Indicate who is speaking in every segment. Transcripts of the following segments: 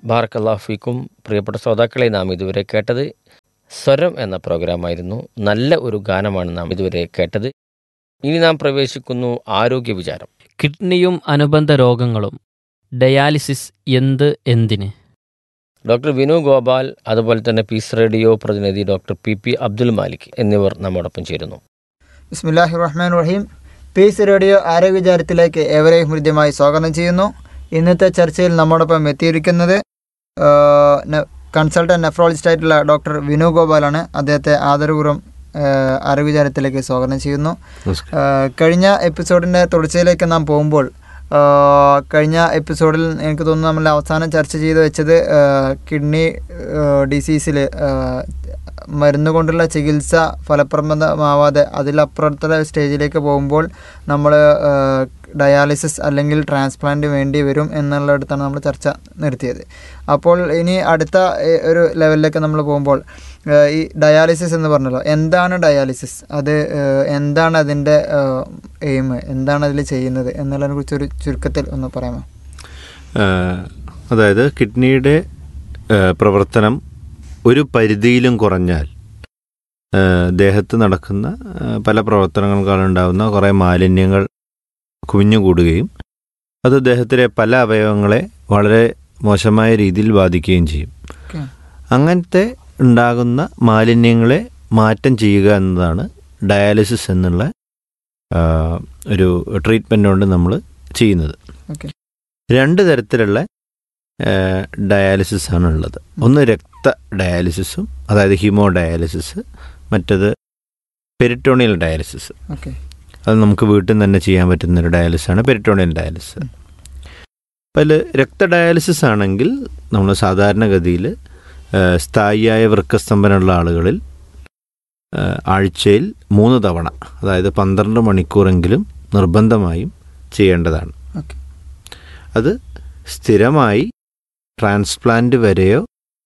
Speaker 1: ബാർക്കല്ലാഫിക്കും പ്രിയപ്പെട്ട ശ്രോതാക്കളെ നാം ഇതുവരെ കേട്ടത് സ്വരം എന്ന പ്രോഗ്രാമായിരുന്നു നല്ല ഒരു ഗാനമാണ് നാം ഇതുവരെ കേട്ടത് ഇനി നാം പ്രവേശിക്കുന്നു ആരോഗ്യ വിചാരം
Speaker 2: കിഡ്നിയും അനുബന്ധ രോഗങ്ങളും ഡയാലിസിസ് എന്ത് എന്തിന്
Speaker 1: ഡോക്ടർ വിനു ഗോപാൽ അതുപോലെ തന്നെ പീസ് റേഡിയോ പ്രതിനിധി doctor P P Abdul Malik എന്നിവർ നമ്മോടൊപ്പം ചേരുന്നു
Speaker 3: ബിസ്മില്ലാഹി റഹ്മാൻ റഹീം പീസ് റേഡിയോ ആരോഗ്യ വിചാരത്തിലേക്ക് ഏവരെയും ഹൃദ്യമായി സ്വാഗതം ചെയ്യുന്നു ഇന്നത്തെ ചർച്ചയിൽ നമ്മോടൊപ്പം എത്തിയിരിക്കുന്നത് കൺസൾട്ടൻറ്റ് നെഫ്രോളജിസ്റ്റ് ആയിട്ടുള്ള ഡോക്ടർ വിനു ഗോപാലാണ് അദ്ദേഹത്തെ ആദരപൂർവ്വം ആഹ് ആരോഗ്യ വിചാരത്തിലേക്ക് സ്വാഗതം ചെയ്യുന്നു ആഹ് കഴിഞ്ഞ എപ്പിസോഡിൻ്റെ തുടർച്ചയിലേക്ക് നാം പോകുമ്പോൾ ആഹ് കഴിഞ്ഞ എപ്പിസോഡിൽ എനിക്ക് തോന്നുന്നു നമ്മൾ അവസാനം ചർച്ച ചെയ്ത് വെച്ചത് കിഡ്നി ഡിസീസിൽ മരുന്ന് കൊണ്ടുള്ള ചികിത്സ ഫലപ്രദമാവാതെ അതിലപ്പുറത്തുള്ള സ്റ്റേജിലേക്ക് പോകുമ്പോൾ നമ്മൾ ഡയാലിസിസ് അല്ലെങ്കിൽ ട്രാൻസ്പ്ലാന്റ് വേണ്ടി വരും എന്നുള്ളിടത്താണ് നമ്മൾ ചർച്ച നിർത്തിയത് അപ്പോൾ ഇനി അടുത്ത ഏഹ്, ഒരു ലെവലിലേക്ക് നമ്മൾ പോകുമ്പോൾ ഏഹ്, ഈ ഡയാലിസിസ് എന്ന് പറഞ്ഞല്ലോ എന്താണ് ഡയാലിസിസ് അത് ഏഹ്, എന്താണ് അതിൻ്റെ എയിം എന്താണ് അതിൽ ചെയ്യുന്നത് എന്നുള്ളതിനെ കുറിച്ചൊരു ചുരുക്കത്തിൽ ഒന്ന് പറയാമോ
Speaker 4: ആഹ് അതായത് കിഡ്നിയുടെ ആഹ് പ്രവർത്തനം ഒരു പരിധിയിലും കുറഞ്ഞാൽ ആഹ് ദേഹത്ത് നടക്കുന്ന ആഹ് പല പ്രവർത്തനങ്ങൾക്കാണ് ഉണ്ടാകുന്ന കുറേ മാലിന്യങ്ങൾ കുമിഞ്ഞുകൂടുകയും അത് ദേഹത്തിലെ പല അവയവങ്ങളെ വളരെ മോശമായ രീതിയിൽ ബാധിക്കുകയും ചെയ്യും
Speaker 3: ഓക്കെ
Speaker 4: അങ്ങനത്തെ ഉണ്ടാകുന്ന മാലിന്യങ്ങളെ മാറ്റം ചെയ്യുക എന്നതാണ് ഡയാലിസിസ് എന്നുള്ള ആഹ് ഒരു ട്രീറ്റ്മെൻ്റ് കൊണ്ട് നമ്മൾ ചെയ്യുന്നത്
Speaker 3: ഓക്കെ
Speaker 4: രണ്ട് തരത്തിലുള്ള ഡയാലിസിസ് ആണ് ഉള്ളത് ഒന്ന് രക്ത ഡയാലിസിസും അതായത് ഹീമോ ഡയാലിസിസ് മറ്റത് പെരിറ്റോണിയൽ ഡയാലിസിസ്
Speaker 3: ഓക്കെ
Speaker 4: അത് നമുക്ക് വീട്ടിൽ നിന്ന് തന്നെ ചെയ്യാൻ പറ്റുന്ന ഒരു ഡയാലിസിസ് ആണ് പെരിറ്റോണിയൽ ഡയാലിസിസ് അതിൽ രക്ത ഡയാലിസിസ് ആണെങ്കിൽ നമ്മൾ സാധാരണഗതിയിൽ സ്ഥായിയായ വൃക്കസ്തംഭനമുള്ള ആളുകളിൽ ആ, ആഴ്ചയിൽ മൂന്ന് തവണ അതായത് പന്ത്രണ്ട് മണിക്കൂറെങ്കിലും നിർബന്ധമായും ചെയ്യേണ്ടതാണ്
Speaker 3: ഓക്കെ
Speaker 4: അത് സ്ഥിരമായി ട്രാൻസ്പ്ലാന്റ് വരെയോ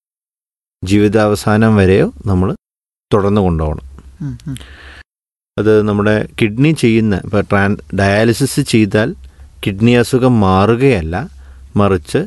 Speaker 4: ജീവിതാവസാനം വരെയോ നമ്മൾ തുടർന്ന് കൊണ്ടുപോകണം
Speaker 3: ഉം, ഉം.
Speaker 4: അത് നമ്മുടെ കിഡ്നി ചെയ്യുന്ന ഇപ്പോൾ ട്രാൻ ഡയാലിസിസ് ചെയ്താൽ കിഡ്നി അസുഖം മാറുകയല്ല മറിച്ച്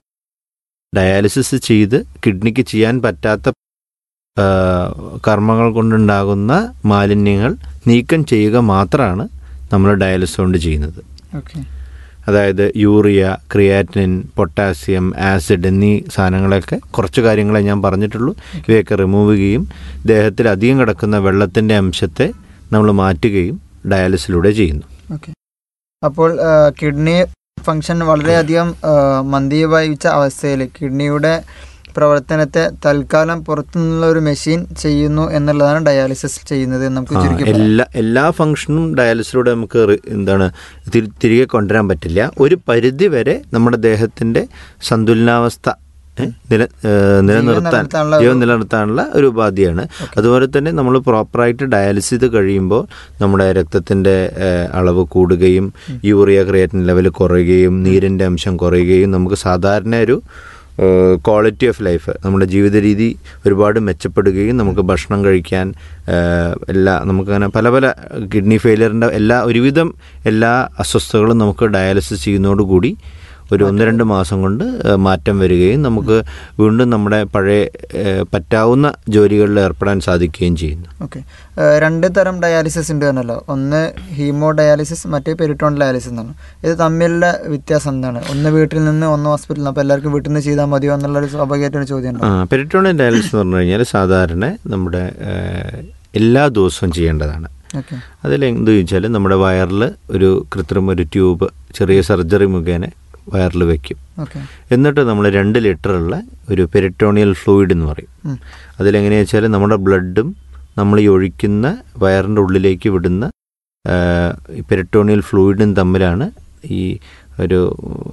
Speaker 4: ഡയാലിസിസ് ചെയ്ത് കിഡ്നിക്ക് ചെയ്യാൻ പറ്റാത്ത ആ, കർമ്മങ്ങൾ കൊണ്ടുണ്ടാകുന്ന മാലിന്യങ്ങൾ നീക്കം ചെയ്യുക മാത്രമാണ് നമ്മൾ ഡയാലിസിസ് കൊണ്ട് ചെയ്യുന്നത്
Speaker 3: ഓക്കെ
Speaker 4: അതായത് യൂറിയ ക്രിയാറ്റിനിൻ പൊട്ടാസ്യം ആസിഡ് എന്നീ സാധനങ്ങളൊക്കെ കുറച്ച് കാര്യങ്ങളെ ഞാൻ പറഞ്ഞിട്ടുള്ളൂ ഇവയൊക്കെ റിമൂവ് ചെയ്യുകയും ദേഹത്തിൽ അധികം കിടക്കുന്ന വെള്ളത്തിൻ്റെ അംശത്തെ നമ്മൾ മാറ്റുകയും ഡയാലിസിലൂടെ ചെയ്യുന്നു
Speaker 3: ഓക്കെ അപ്പോൾ ആ, കിഡ്നി ഫങ്ഷൻ വളരെയധികം ആ, മന്ദീഭവിച്ച അവസ്ഥയിൽ കിഡ്നിയുടെ പ്രവർത്തനത്തെ തൽക്കാലം പുറത്തുനിന്നുള്ള ഒരു മെഷീൻ ചെയ്യുന്നു എന്നുള്ളതാണ് ഡയാലിസിസ് ചെയ്യുന്നത് എന്ന് നമുക്ക്
Speaker 4: ആ,
Speaker 3: ചുരുക്കി പറയാം.
Speaker 4: എല്ലാ എല്ലാ ഫംഗ്ഷനും ഡയാലിസിലൂടെ നമുക്ക് റി- എന്താണ് തി- തിരികെ കൊണ്ടുവരാൻ പറ്റില്ല ഒരു പരിധി വരെ നമ്മുടെ ദേഹത്തിൻ്റെ സന്തുലനാവസ്ഥ ഏ, നില ഏ, നിലനിർത്താൻ
Speaker 3: നിലനിർത്താനുള്ള
Speaker 4: ജീവൻ
Speaker 3: ഒരു-
Speaker 4: നിലനിർത്താനുള്ള ഒരു ഉപാധിയാണ് അതുപോലെ തന്നെ നമ്മൾ പ്രോപ്പറായിട്ട് ഡയാലിസിസ് ചെയ്ത് കഴിയുമ്പോൾ നമ്മുടെ രക്തത്തിൻ്റെ അളവ് കൂടുകയും യൂറിയ ക്രിയാറ്റിൻ ലെവൽ കുറയുകയും നീരിൻ്റെ അംശം കുറയുകയും നമുക്ക് സാധാരണ ഒരു ക്വാളിറ്റി ഓഫ് ലൈഫ് നമ്മുടെ ജീവിത രീതി ഒരുപാട് മെച്ചപ്പെടുകയും നമുക്ക് ഭക്ഷണം കഴിക്കാൻ ഏഹ്, എല്ലാ നമുക്കങ്ങനെ പല പല കിഡ്നി ഫെയിലിയറിൻ്റെ എല്ലാ ഒരുവിധം എല്ലാ അസ്വസ്ഥതകളും നമുക്ക് ഡയാലിസിസ് ചെയ്യുന്നതോടുകൂടി ഒരു ഒന്ന് രണ്ട് മാസം കൊണ്ട് ഏഹ്, മാറ്റം വരികയും നമുക്ക് വീണ്ടും നമ്മുടെ പഴയ ഏഹ്, പറ്റാവുന്ന ജോലികളിൽ ഏർപ്പെടാൻ സാധിക്കുകയും ചെയ്യുന്നു
Speaker 3: ഓക്കെ ആ, രണ്ട് തരം ഡയാലിസിസ് ഉണ്ട് എന്നല്ലോ ഒന്ന് ഹീമോ ഡയാലിസിസ് മറ്റേ പെരിട്ടോൺ ഡയാലിസിസ് എന്നാണ് ഇത് തമ്മിലുള്ള വ്യത്യാസം എന്താണ് ഒന്ന് വീട്ടിൽ നിന്ന് ഒന്ന് ഹോസ്പിറ്റലിൽ നിന്ന് അപ്പോൾ എല്ലാവർക്കും വീട്ടിൽ നിന്ന് ചെയ്താൽ മതിയോ എന്നുള്ളൊരു സ്വാഭാവികമായിട്ടൊരു ചോദ്യം ഉണ്ട്
Speaker 4: ആ പെരിറ്റോണിയൽ ഡയാലിസിസ് എന്ന് പറഞ്ഞു കഴിഞ്ഞാൽ സാധാരണ നമ്മുടെ ഏഹ്, എല്ലാ ദിവസവും ചെയ്യേണ്ടതാണ്
Speaker 3: ഓക്കെ
Speaker 4: അതിലെന്ത് ചോദിച്ചാൽ നമ്മുടെ വയറിൽ ഒരു കൃത്രിമ ഒരു ട്യൂബ് ചെറിയ സർജറി മുഖേന വയറിൽ വെക്കും
Speaker 3: ഓക്കെ
Speaker 4: എന്നിട്ട് നമ്മൾ രണ്ട് ലിറ്ററുള്ള ഒരു പെരിറ്റോണിയൽ ഫ്ലൂയിഡ് എന്ന് പറയും
Speaker 3: ഉം.
Speaker 4: അതിലെങ്ങനെയാ വെച്ചാൽ നമ്മുടെ ബ്ലഡും നമ്മൾ ഈ ഒഴിക്കുന്ന വയറിൻ്റെ ഉള്ളിലേക്ക് വിടുന്ന ആ, ഈ പെരിറ്റോണിയൽ ഫ്ലൂയിഡും തമ്മിലാണ് ഈ ഒരു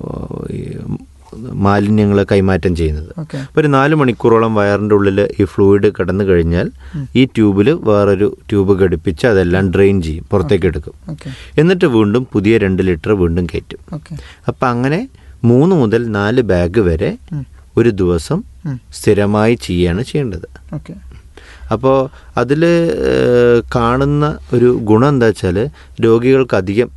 Speaker 4: ഈ മാലിന്യങ്ങൾ കൈമാറ്റം ചെയ്യുന്നത്
Speaker 3: ഓക്കെ
Speaker 4: അപ്പോൾ ഒരു നാല് മണിക്കൂറോളം വയറിൻ്റെ ഉള്ളിൽ ഈ ഫ്ലൂയിഡ് കടന്നു കഴിഞ്ഞാൽ ഈ ട്യൂബിൽ വേറൊരു ട്യൂബ് ഘടിപ്പിച്ച് അതെല്ലാം ഡ്രെയിൻ ചെയ്യും പുറത്തേക്ക് എടുക്കും
Speaker 3: ഓക്കെ
Speaker 4: എന്നിട്ട് വീണ്ടും പുതിയ രണ്ട് ലിറ്റർ വീണ്ടും കയറ്റും
Speaker 3: ഓക്കെ
Speaker 4: അപ്പം അങ്ങനെ മൂന്ന് മുതൽ നാല് ബാഗ് വരെ
Speaker 3: ഉം.
Speaker 4: ഒരു ദിവസം
Speaker 3: ഉം.
Speaker 4: സ്ഥിരമായി ചെയ്യാണ് ചെയ്യേണ്ടത്
Speaker 3: ഓക്കെ
Speaker 4: അപ്പോൾ അതിൽ കാണുന്ന ഒരു ഗുണം എന്താ വെച്ചാൽ രോഗികൾക്ക് അധികം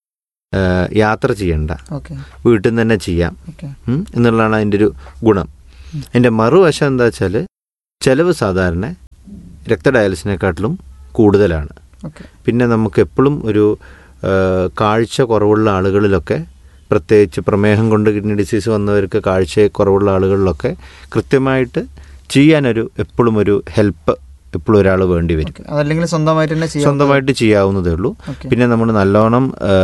Speaker 4: ഏഹ്, യാത്ര ചെയ്യണ്ട
Speaker 3: ഓക്കെ
Speaker 4: വീട്ടിൽ നിന്ന് തന്നെ ചെയ്യാം
Speaker 3: ഓക്കെ
Speaker 4: ഉം, എന്നുള്ളതാണ് അതിൻ്റെ ഒരു ഗുണം അതിൻ്റെ മറുവശം എന്താ വെച്ചാൽ ചിലവ് സാധാരണ രക്തഡയാലിസിനെക്കാട്ടിലും കൂടുതലാണ്
Speaker 3: ഓക്കെ
Speaker 4: പിന്നെ നമുക്ക് എപ്പോഴും ഒരു ആ, കാഴ്ച കുറവുള്ള ആളുകളിലൊക്കെ പ്രത്യേകിച്ച് പ്രമേഹം കൊണ്ട് കിഡ്നി ഡിസീസ് വന്നവർക്ക് കാഴ്ച കുറവുള്ള ആളുകളിലൊക്കെ കൃത്യമായിട്ട് ചെയ്യാനൊരു എപ്പോഴും ഒരു ഹെൽപ്പ് എപ്പോഴും ഒരാൾ വേണ്ടി വരും
Speaker 3: ഓക്കെ അതല്ലെങ്കിൽ സ്വന്തമായിട്ട് തന്നെ ചെയ്യാം
Speaker 4: സ്വന്തമായിട്ട് ചെയ്യാവുന്നതേ ഉള്ളൂ
Speaker 3: ഓക്കെ
Speaker 4: പിന്നെ നമ്മൾ നല്ലോണം ആ,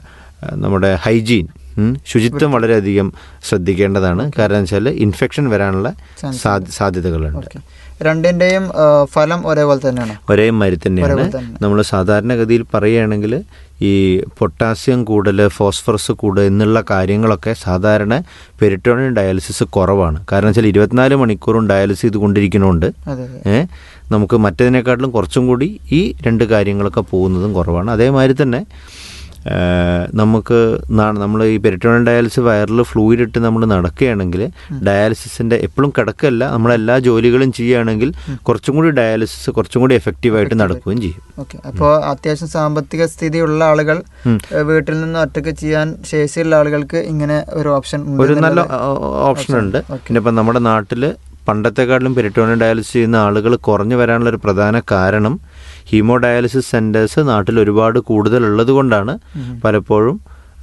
Speaker 4: നമ്മുടെ ഹൈജീൻ ഉം, ശുചിത്വം വളരെയധികം ശ്രദ്ധിക്കേണ്ടതാണ് കാരണം വെച്ചാൽ ഇൻഫെക്ഷൻ വരാനുള്ള
Speaker 3: Chance
Speaker 4: സാധ്യ- സാധ്യതകളുണ്ട്
Speaker 3: ഓക്കെ രണ്ടിന്റെയും ആ, ഫലം ഒരേപോലെ തന്നെയാണ്
Speaker 4: ഒരേ മരി തന്നെയാണ്
Speaker 3: ഒരേപോലെ തന്നെ
Speaker 4: നമ്മൾ സാധാരണഗതിയിൽ പറയുകയാണെങ്കിൽ ഈ പൊട്ടാസ്യം കൂടുതൽ ഫോസ്ഫറസ് കൂടുതൽ എന്നുള്ള കാര്യങ്ങളൊക്കെ സാധാരണ പെരിറ്റോണിയൻ ഡയാലിസിസ് കുറവാണ് കാരണം വെച്ചാൽ ഇരുപത്തിനാല് മണിക്കൂറും ഡയാലിസിസ് ചെയ്തുകൊണ്ടിരിക്കുന്നതുകൊണ്ട്
Speaker 3: അതെ അതെ
Speaker 4: ഏ, നമുക്ക് മറ്റതിനെക്കാട്ടിലും കുറച്ചും കൂടി ഈ രണ്ട് കാര്യങ്ങളൊക്കെ പോകുന്നതും കുറവാണ് അതേമാതിരി തന്നെ ആ, നമുക്ക് നമ്മൾ ഈ പെരിറ്റോണിയൻ ഡയാലിസിസ് വയറിൽ ഫ്ലൂയിഡ് ഇട്ട് നമ്മൾ നടക്കുകയാണെങ്കിൽ ഡയാലിസിസിൻ്റെ എപ്പോഴും കിടക്കല്ല നമ്മളെല്ലാ ജോലികളും ചെയ്യുകയാണെങ്കിൽ കുറച്ചും കൂടി ഡയാലിസിസ് കുറച്ചും കൂടി എഫക്റ്റീവായിട്ട് നടക്കുകയും ചെയ്യും
Speaker 3: ഓക്കെ അപ്പോൾ അത്യാവശ്യം സാമ്പത്തിക സ്ഥിതിയുള്ള ആളുകൾ
Speaker 4: ഉം.
Speaker 3: ഏ, വീട്ടിൽ നിന്ന് ഒറ്റയ്ക്ക് ചെയ്യാൻ ശേഷിയുള്ള ആളുകൾക്ക് ഇങ്ങനെ ഒരു ഓപ്ഷൻ ഉണ്ട്
Speaker 4: ഒരു നല്ല
Speaker 3: എന്നുള്ളത്.
Speaker 4: ഓപ്ഷൻ ഉണ്ട്
Speaker 3: ഓക്കെ.
Speaker 4: പിന്നെ ഇപ്പം നമ്മുടെ നാട്ടിൽ പണ്ടത്തെക്കാട്ടിലും പെരിറ്റോണിയൻ ഡയാലിസിസ് ചെയ്യുന്ന ആളുകൾ കുറഞ്ഞു വരാനുള്ള ഒരു പ്രധാന കാരണം ഹീമോ ഡയാലിസിസ് സെൻറ്റേഴ്സ് നാട്ടിൽ ഒരുപാട് കൂടുതലുള്ളത് കൊണ്ടാണ്
Speaker 3: ഉം.
Speaker 4: പലപ്പോഴും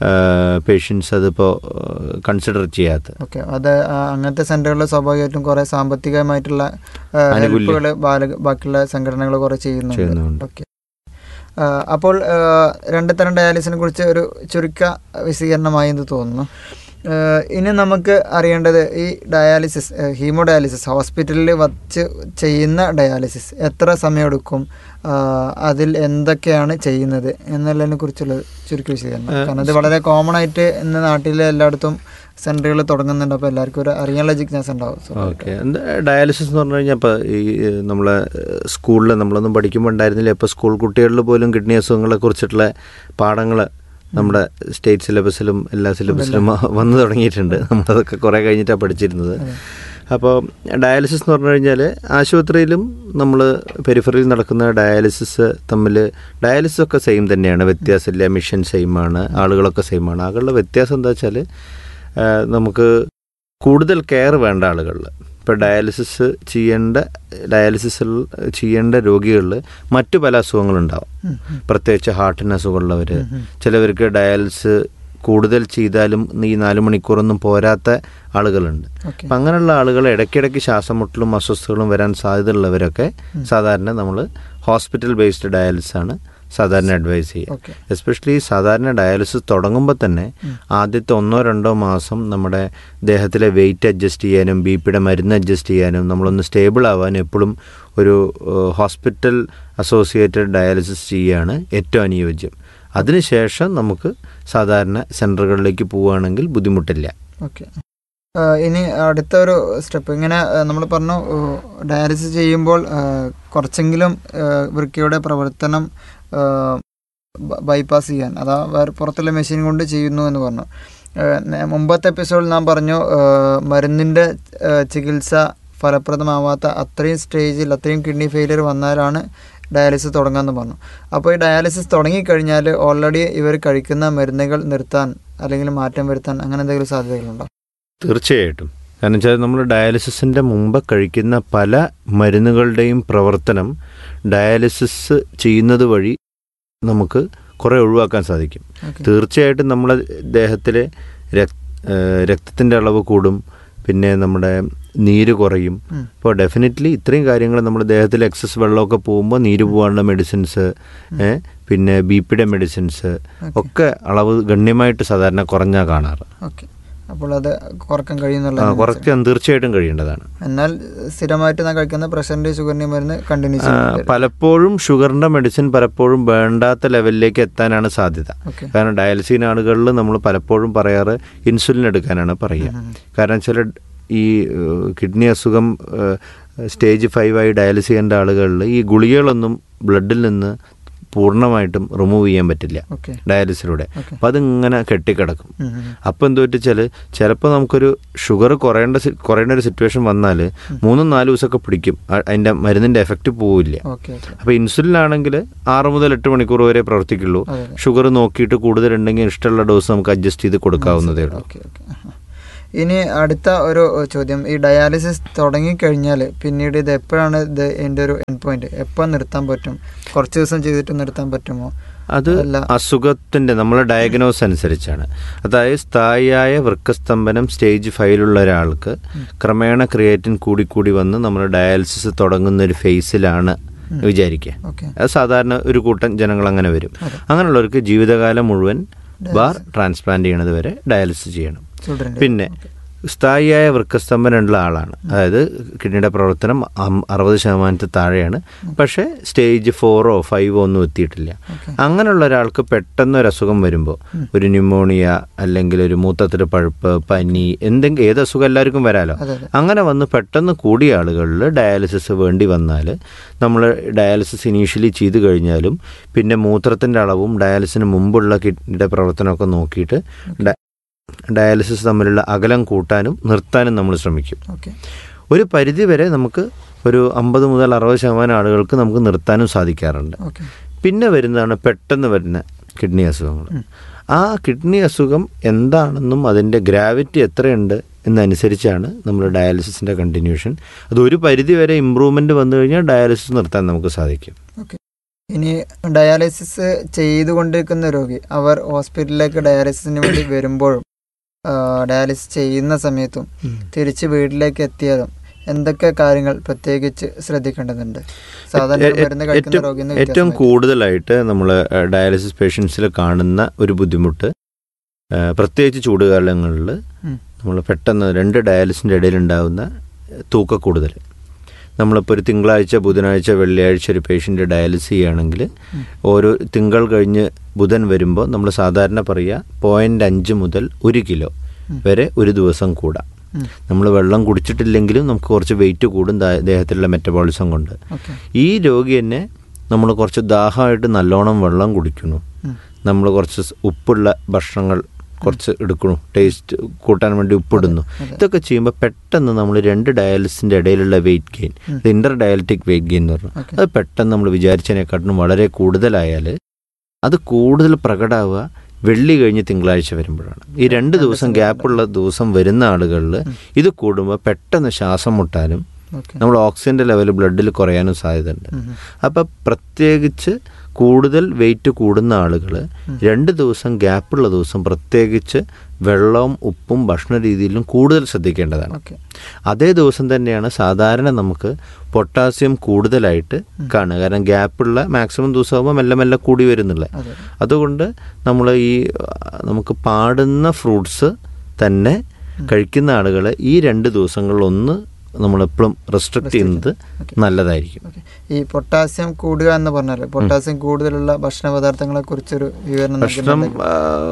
Speaker 4: പേഷ്യൻസ് അതിപ്പോൾ കൺസിഡർ ചെയ്യാത്തത്
Speaker 3: ഓക്കെ അത് ആ, അങ്ങനത്തെ സെന്ററുകളിൽ സ്വാഭാവികമായിട്ടും കുറെ സാമ്പത്തികമായിട്ടുള്ള
Speaker 4: ആനുകൂല്യം.
Speaker 3: ഹെൽപ്പുകൾ ബാക്കിയുള്ള സംഘടനകൾ കുറെ ചെയ്യുന്നുണ്ട്
Speaker 4: ചെയ്യുന്നുണ്ട്.
Speaker 3: ഓക്കെ ആ, അപ്പോൾ ആ, രണ്ട് തരം ഡയാലിസിനെ കുറിച്ച് ഒരു ചുരുക്ക വിശദീകരണമായി എന്ന് തോന്നുന്നു ആ, ഇനി നമുക്ക് അറിയേണ്ടത് ഈ ഡയാലിസിസ് ഹീമോ ഡയാലിസിസ് ഹോസ്പിറ്റലിൽ വച്ച് ചെയ്യുന്ന ഡയാലിസിസ് എത്ര സമയമെടുക്കും ആ, അതിൽ എന്തൊക്കെയാണ് ചെയ്യുന്നത് എന്നുള്ളതിനെ കുറിച്ചുള്ള ചുരുക്ക വിശദീകരണം കാരണം ഇത് വളരെ കോമൺ ആയിട്ട് ഇന്ന് നാട്ടിലെ എല്ലായിടത്തും സെന്ററുകൾ തുടങ്ങുന്നുണ്ട് അപ്പോൾ എല്ലാവർക്കും ഒരു അറിയാനുള്ള ജിജ്ഞാസ ഉണ്ടാവും So,
Speaker 4: ഓക്കെ ഡയാലിസിസ് എന്ന് പറഞ്ഞു കഴിഞ്ഞാൽ ഇപ്പോൾ ഈ ഏഹ്, നമ്മളെ സ്കൂളിൽ നമ്മളൊന്നും പഠിക്കുമ്പോൾ ഉണ്ടായിരുന്നില്ല ഇപ്പോൾ സ്കൂൾ കുട്ടികളിൽ പോലും കിഡ്നി അസുഖങ്ങളെ കുറിച്ചിട്ടുള്ള പാഠങ്ങൾ നമ്മുടെ സ്റ്റേറ്റ് സിലബസിലും എല്ലാ സിലബസിലും വന്നു തുടങ്ങിയിട്ടുണ്ട് നമ്മളതൊക്കെ കുറേ കഴിഞ്ഞിട്ടാണ് പഠിച്ചിരുന്നത് അപ്പോൾ ഡയാലിസിസ് എന്ന് പറഞ്ഞു കഴിഞ്ഞാൽ ആശുപത്രിയിലും നമ്മൾ പെരിഫറിയിൽ നടക്കുന്ന ഡയാലിസിസ് തമ്മിൽ ഡയാലിസിസ് ഒക്കെ സെയിം തന്നെയാണ് വ്യത്യാസമില്ല മിഷൻ സെയിം ആണ് ആളുകളൊക്കെ സെയിം ആണ് ആളുകളുടെ വ്യത്യാസം എന്താ വെച്ചാൽ നമുക്ക് കൂടുതൽ കെയർ വേണ്ട ആളുകളിൽ ഇപ്പോൾ ഡയാലിസിസ് ചെയ്യേണ്ട ഡയാലിസിസിൽ ചെയ്യേണ്ട രോഗികളിൽ മറ്റു പല അസുഖങ്ങളുണ്ടാവും
Speaker 3: ഉം, ഉം.
Speaker 4: പ്രത്യേകിച്ച് ഹാർട്ടിന് അസുഖമുള്ളവർ
Speaker 3: ഉം, ഉം.
Speaker 4: ചിലവർക്ക് ഡയാലിസിസ് കൂടുതൽ ചെയ്താലും ഈ നാല് മണിക്കൂറൊന്നും പോരാത്ത ആളുകളുണ്ട്
Speaker 3: ഓക്കെ
Speaker 4: അപ്പം അങ്ങനെയുള്ള ആളുകൾ ഇടയ്ക്കിടയ്ക്ക് ശ്വാസം മുട്ടലും അസ്വസ്ഥതകളും വരാൻ സാധ്യതയുള്ളവരൊക്കെ സാധാരണ നമ്മൾ ഹോസ്പിറ്റൽ ബേസ്ഡ് ഡയാലിസിസ് ആണ് സാധാരണ അഡ്വൈസ് ചെയ്യുക
Speaker 3: ഓക്കെ
Speaker 4: എസ്പെഷ്യലി സാധാരണ ഡയാലിസിസ് തുടങ്ങുമ്പോൾ തന്നെ ആദ്യത്തെ ഒന്നോ രണ്ടോ മാസം നമ്മുടെ ദേഹത്തിലെ വെയിറ്റ് അഡ്ജസ്റ്റ് ചെയ്യാനും ബി പിയുടെ മരുന്ന് അഡ്ജസ്റ്റ് ചെയ്യാനും നമ്മളൊന്ന് സ്റ്റേബിൾ ആവാനും എപ്പോഴും ഒരു ഹോസ്പിറ്റൽ അസോസിയേറ്റഡ് ഡയാലിസിസ് ചെയ്യുകയാണ് ഏറ്റവും അനുയോജ്യം അതിനുശേഷം നമുക്ക് സാധാരണ സെൻറ്ററുകളിലേക്ക് പോവുകയാണെങ്കിൽ ബുദ്ധിമുട്ടില്ല
Speaker 3: ഓക്കെ ഇനി അടുത്ത ഒരു സ്റ്റെപ്പ് ഇങ്ങനെ നമ്മൾ പറഞ്ഞു ഡയാലിസിസ് ചെയ്യുമ്പോൾ ആ, കുറച്ചെങ്കിലും ആ, വൃക്കയുടെ പ്രവർത്തനം ബൈപ്പാസ് ചെയ്യാൻ അതാ വേറെ പുറത്തുള്ള മെഷീൻ കൊണ്ട് ചെയ്യുന്നു എന്ന് പറഞ്ഞു ആ, നേ- മുമ്പത്തെ എപ്പിസോഡിൽ നാം പറഞ്ഞു ആ, മരുന്നിൻ്റെ ആ, ചികിത്സ ഫലപ്രദമാവാത്ത അത്രയും സ്റ്റേജിൽ അത്രയും കിഡ്നി ഫെയിലിയർ വന്നാലാണ് ഡയാലിസിസ് തുടങ്ങാമെന്ന് പറഞ്ഞു അപ്പോൾ ഈ ഡയാലിസിസ് തുടങ്ങിക്കഴിഞ്ഞാൽ ഓൾറെഡി ഇവർ കഴിക്കുന്ന മരുന്നുകൾ നിർത്താൻ അല്ലെങ്കിൽ മാറ്റം വരുത്താൻ അങ്ങനെ എന്തെങ്കിലും സാധ്യതകളുണ്ടോ
Speaker 4: തീർച്ചയായിട്ടും കാരണം വെച്ചാൽ നമ്മൾ ഡയാലിസിസിൻ്റെ മുമ്പ് കഴിക്കുന്ന പല മരുന്നുകളുടെയും പ്രവർത്തനം ഡയാലിസിസ് ചെയ്യുന്നത് വഴി നമുക്ക് കുറേ ഒഴിവാക്കാൻ സാധിക്കും
Speaker 3: ഓക്കെ
Speaker 4: തീർച്ചയായിട്ടും നമ്മുടെ ദേഹത്തിലെ രക് രക്തത്തിൻ്റെ അളവ് കൂടും പിന്നെ നമ്മുടെ നീര് കുറയും
Speaker 3: ഉം.
Speaker 4: അപ്പോൾ ഡെഫിനറ്റ്ലി ഇത്രയും കാര്യങ്ങൾ നമ്മുടെ ദേഹത്തിൽ എക്സസ് വെള്ളമൊക്കെ പോകുമ്പോൾ നീര് പോകാനുള്ള മെഡിസിൻസ് പിന്നെ ബി പിയുടെ മെഡിസിൻസ് ഒക്കെ അളവ് ഗണ്യമായിട്ട് സാധാരണ കുറഞ്ഞാൽ കാണാറ്
Speaker 3: ഓക്കെ അപ്പോൾ അത് കുറക്കാൻ കഴിയുന്നുള്ള
Speaker 4: ആ, കുറയ്ക്കാൻ തീർച്ചയായിട്ടും കഴിയേണ്ടതാണ്
Speaker 3: എന്നാൽ സ്ഥിരമായിട്ട് നാം കഴിക്കുന്ന പ്രഷറിന്റെ ഷുഗറിന്റെ മരുന്ന് കണ്ടിന്യൂ
Speaker 4: ആ,
Speaker 3: ചെയ്യുന്നുണ്ട്
Speaker 4: പലപ്പോഴും ഷുഗറിന്റെ മെഡിസിൻ പലപ്പോഴും വേണ്ടാത്ത ലെവലിലേക്ക് എത്താനാണ് സാധ്യത
Speaker 3: ഓക്കെ
Speaker 4: കാരണം ഡയാലിസിൻ ആളുകളിൽ നമ്മൾ പലപ്പോഴും പറയാറ് ഇൻസുലിൻ എടുക്കാനാണ് പറയുക കാരണം ചില ഈ കിഡ്നി അസുഖം സ്റ്റേജ് ഫൈവ് ആയി ഡയാലിസ് ചെയ്യേണ്ട ആളുകളിൽ ഈ ഗുളികകളൊന്നും ബ്ലഡിൽ നിന്ന് പൂർണ്ണമായിട്ടും റിമൂവ് ചെയ്യാൻ പറ്റില്ല
Speaker 3: ഓക്കെ
Speaker 4: ഡയാലിസിലൂടെ
Speaker 3: ഓക്കെ
Speaker 4: അപ്പം അതിങ്ങനെ കെട്ടിക്കിടക്കും അപ്പം എന്ത് പറ്റിച്ചാൽ ചിലപ്പോൾ നമുക്കൊരു ഷുഗർ കുറയേണ്ട സി- കുറയേണ്ട ഒരു സിറ്റുവേഷൻ വന്നാൽ മൂന്നും നാല് ദിവസമൊക്കെ പിടിക്കും അ- അതിൻ്റെ മരുന്നിൻ്റെ എഫക്റ്റ് പോവില്ല
Speaker 3: ഓക്കെ ഓക്കെ
Speaker 4: അപ്പോൾ ഇൻസുലിൻ ആണെങ്കിൽ ആറ് മുതൽ എട്ട് മണിക്കൂർ വരെ പ്രവർത്തിക്കുള്ളൂ
Speaker 3: അതെ അതെ
Speaker 4: ഷുഗർ നോക്കിയിട്ട് കൂടുതലുണ്ടെങ്കിൽ ഇഷ്ടമുള്ള ഡോസ് നമുക്ക് അഡ്ജസ്റ്റ് ചെയ്ത് കൊടുക്കാവുന്നതേ ഉള്ളൂ
Speaker 3: ഓക്കെ ഓക്കെ ഇനി അടുത്ത ഒരു ചോദ്യം ഈ ഡയാലിസിസ് തുടങ്ങിക്കഴിഞ്ഞാൽ പിന്നീട് ഇത് എപ്പോഴാണ് ഇത് എൻ്റെ ഒരു എൻഡ് പോയിന്റ് എപ്പോൾ നിർത്താൻ പറ്റും കുറച്ച് ദിവസം ചെയ്തിട്ട് നിർത്താൻ പറ്റുമോ
Speaker 4: അത്
Speaker 3: അല്ല.
Speaker 4: അസുഖത്തിന്റെ നമ്മളെ ഡയഗ്നോസ് അനുസരിച്ചാണ് അതായത് സ്ഥായിയായ വൃക്കസ്തംഭനം സ്റ്റേജ് ഫൈവിലുള്ള ഒരാൾക്ക് ക്രമേണ ക്രിയേറ്റിൻ കൂടിക്കൂടി വന്ന് നമ്മൾ ഡയാലിസിസ് തുടങ്ങുന്ന ഒരു ഫേസിലാണ് വിചാരിക്കുക
Speaker 3: ഓക്കെ
Speaker 4: അത് സാധാരണ ഒരു കൂട്ടം ജനങ്ങൾ അങ്ങനെ വരും അങ്ങനെയുള്ളവർക്ക് ജീവിതകാലം മുഴുവൻ ബാർ ട്രാൻസ്പ്ലാന്റ് ചെയ്യണത് വരെ ഡയാലിസിസ് ചെയ്യണം
Speaker 3: തുടരേണ്ടി
Speaker 4: പിന്നെ സ്ഥായിയായ വൃക്കസ്തംഭനമുള്ള ആളാണ് അതായത് കിഡ്നിയുടെ പ്രവർത്തനം അം- അറുപത് ശതമാനത്തിൽ താഴെയാണ് പക്ഷേ സ്റ്റേജ് ഫോറോ ഫൈവോ ഒന്നും എത്തിയിട്ടില്ല അങ്ങനെയുള്ള ഒരാൾക്ക് പെട്ടെന്ന് ഒരു അസുഖം വരുമ്പോൾ ഒരു ന്യൂമോണിയ അല്ലെങ്കിൽ ഒരു മൂത്രത്തിൽ പഴുപ്പ് പനി എന്തെങ്കിലും ഏത് അസുഖം എല്ലാവർക്കും വരാലോ
Speaker 3: അതെ, അതെ.
Speaker 4: അങ്ങനെ വന്ന് പെട്ടെന്ന് കൂടിയ ആളുകളിൽ ഡയാലിസിസ് വേണ്ടി വന്നാൽ നമ്മൾ ഡയാലിസിസ് ഇനീഷ്യലി ചെയ്ത് കഴിഞ്ഞാലും പിന്നെ മൂത്രത്തിൻ്റെ അളവും ഡയാലിസിന് മുമ്പുള്ള കിഡ്നിയുടെ പ്രവർത്തനമൊക്കെ നോക്കിയിട്ട് ഡ- ഡയാലിസിസ് തമ്മിലുള്ള അകലം കൂട്ടാനും നിർത്താനും നമ്മൾ ശ്രമിക്കും
Speaker 3: ഓക്കെ
Speaker 4: ഒരു പരിധി വരെ നമുക്ക് ഒരു അമ്പത് മുതൽ അറുപത് ശതമാനം ആളുകൾക്ക് നമുക്ക് നിർത്താനും സാധിക്കാറുണ്ട്
Speaker 3: ഓക്കെ
Speaker 4: പിന്നെ വരുന്നതാണ് പെട്ടെന്ന് വരുന്ന കിഡ്നി അസുഖങ്ങൾ ആ കിഡ്നി അസുഖം എന്താണെന്നും അതിൻ്റെ ഗ്രാവിറ്റി എത്രയുണ്ട് എന്നനുസരിച്ചാണ് നമ്മൾ ഡയാലിസിസിൻ്റെ കണ്ടിന്യൂഷൻ അത് ഒരു പരിധി വരെ ഇമ്പ്രൂവ്മെൻറ്റ് വന്നു കഴിഞ്ഞാൽ ഡയാലിസിസ് നിർത്താൻ നമുക്ക് സാധിക്കും
Speaker 3: ഓക്കെ ഇനി ഡയാലിസിസ് ചെയ്തുകൊണ്ടിരിക്കുന്ന രോഗി അവർ ഹോസ്പിറ്റലിലേക്ക് ഡയാലിസിസിന് വേണ്ടി വരുമ്പോഴും ആ, ഡയാലിസിസ് ചെയ്യുന്ന സമയത്തും തിരിച്ച് വീട്ടിലേക്ക് എത്തിയതും എന്തൊക്കെ കാര്യങ്ങൾ പ്രത്യേകിച്ച് ശ്രദ്ധിക്കേണ്ടതുണ്ട് സാധാരണ
Speaker 4: ഏ- ഏ-
Speaker 3: മരുന്ന് കഴിക്കുന്ന
Speaker 4: ഏറ്റവും-
Speaker 3: രോഗിന്ന്
Speaker 4: ഏറ്റവും
Speaker 3: വ്യത്യാസമായിരിക്കും.
Speaker 4: കൂടുതലായിട്ട് നമ്മൾ ഡയാലിസിസ് പേഷ്യൻസിൽ കാണുന്ന ഒരു ബുദ്ധിമുട്ട് ആ, പ്രത്യേകിച്ച് ചൂടുകാലങ്ങളിൽ
Speaker 3: ഉം.
Speaker 4: നമ്മൾ പെട്ടെന്ന് രണ്ട് ഡയാലിസിൻ്റെ ഇടയിലുണ്ടാകുന്ന തൂക്ക കൂടുതൽ നമ്മളിപ്പോൾ ഒരു തിങ്കളാഴ്ച ബുധനാഴ്ച വെള്ളിയാഴ്ച ഒരു പേഷ്യൻ്റ് ഡയാലിസ് ചെയ്യുകയാണെങ്കിൽ ഓരോ തിങ്കൾ കഴിഞ്ഞ് ബുധൻ വരുമ്പോൾ നമ്മൾ സാധാരണ പറയുക പോയിൻ്റ് അഞ്ച് മുതൽ ഒരു കിലോ വരെ ഒരു ദിവസം കൂടാം
Speaker 3: ഉം.
Speaker 4: നമ്മൾ വെള്ളം കുടിച്ചിട്ടില്ലെങ്കിലും നമുക്ക് കുറച്ച് വെയിറ്റ് കൂടും ദാ- ദേഹത്തിലുള്ള മെറ്റബോളിസം കൊണ്ട്
Speaker 3: ഓക്കെ
Speaker 4: ഈ രോഗി തന്നെ നമ്മൾ കുറച്ച് ദാഹമായിട്ട് നല്ലോണം വെള്ളം കുടിക്കുന്നു
Speaker 3: ഉം.
Speaker 4: നമ്മൾ കുറച്ച് സ് ഉപ്പുള്ള ഭക്ഷണങ്ങൾ കുറച്ച് എടുക്കുന്നു ടേസ്റ്റ് കൂട്ടാൻ വേണ്ടി ഉപ്പിടുന്നു
Speaker 3: അതെ.
Speaker 4: ഇതൊക്കെ ചെയ്യുമ്പോൾ പെട്ടെന്ന് നമ്മൾ രണ്ട് ഡയാലിസിൻ്റെ ഇടയിലുള്ള വെയിറ്റ് ഗെയിൻ ഇത് ഇന്റർ ഡയാലിറ്റിക് വെയിറ്റ് ഗെയിൻ എന്ന് പറഞ്ഞു
Speaker 3: ഓക്കെ.
Speaker 4: അത് പെട്ടെന്ന് നമ്മൾ വിചാരിച്ചതിനെക്കാട്ടിലും വളരെ കൂടുതലായാൽ അത് കൂടുതൽ പ്രകടമാവുക വെള്ളി കഴിഞ്ഞ് തിങ്കളാഴ്ച വരുമ്പോഴാണ് ഈ രണ്ട് ദിവസം ഗ്യാപ്പുള്ള ദിവസം വരുന്ന ആളുകളിൽ ഇത് കൂടുമ്പോൾ പെട്ടെന്ന് ശ്വാസം മുട്ടാനും
Speaker 3: ഓക്കെ
Speaker 4: നമ്മൾ ഓക്സിജൻ്റെ ലെവൽ ബ്ലഡിൽ കുറയാനും സാധ്യതയുണ്ട്
Speaker 3: ഉം.
Speaker 4: അപ്പം പ്രത്യേകിച്ച് കൂടുതൽ വെയിറ്റ് കൂടുന്ന ആളുകൾ രണ്ട് ദിവസം ഗ്യാപ്പുള്ള ദിവസം പ്രത്യേകിച്ച് വെള്ളവും ഉപ്പും ഭക്ഷണ രീതിയിലും കൂടുതൽ ശ്രദ്ധിക്കേണ്ടതാണ്
Speaker 3: ഓക്കെ
Speaker 4: അതേ ദിവസം തന്നെയാണ് സാധാരണ നമുക്ക് പൊട്ടാസ്യം കൂടുതലായിട്ട് കാണുക കാരണം ഗ്യാപ്പുള്ള മാക്സിമം ദിവസമാകുമ്പോൾ മെല്ലെ മെല്ലെ കൂടി വരുന്നില്ല
Speaker 3: അതെ
Speaker 4: അതുകൊണ്ട് നമ്മൾ ഈ ആ, നമുക്ക് പാടുന്ന ഫ്രൂട്ട്സ് തന്നെ കഴിക്കുന്ന ആളുകൾ ഈ രണ്ട് ദിവസങ്ങളിലൊന്ന് നമ്മളെപ്പോഴും റെസ്ട്രിക്റ്റ് ചെയ്യുന്നത് നല്ലതായിരിക്കും
Speaker 3: ഓക്കെ ഈ പൊട്ടാസ്യം കൂടുക എന്ന് പറഞ്ഞാൽ പൊട്ടാസ്യം കൂടുതലുള്ള ഭക്ഷണ പദാർത്ഥങ്ങളെ കുറിച്ചൊരു വിവരണം
Speaker 4: ഭക്ഷണം
Speaker 3: നൽകുന്നുണ്ടെങ്കിൽ